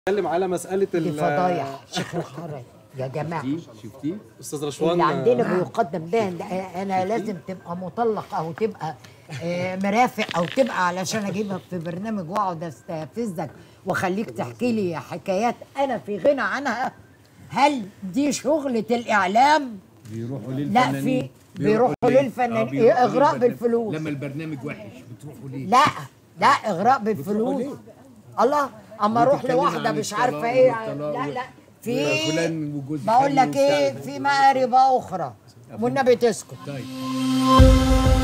بنتكلم على مساله دي ال- فضايح شيخ الحرم يا جماعه شفتيه؟ استاذ رشوان اللي عندنا بيقدم ده ده انا لازم تبقى مطلق او تبقى آه، مرافق او تبقى علشان اجيبك في برنامج واقعد استفزك واخليك تحكي لي حكايات انا في غنى عنها هل دي شغلة الاعلام؟ بيروحوا لا للفنانين في بيروحوا للفنانين بيروحوا إيه، اغراء للبرنامج. بالفلوس لما البرنامج وحش بتروحوا ليه؟ لا لا اغراء بالفلوس الله اما اروح بتتكلمي لواحده عن مش الطلاق عارفه ايه والطلاق لا وال- لا في وفلان وجوز بقول خالي لك ايه وبتاع. في مآرب اخرى والنبي تسكت طيب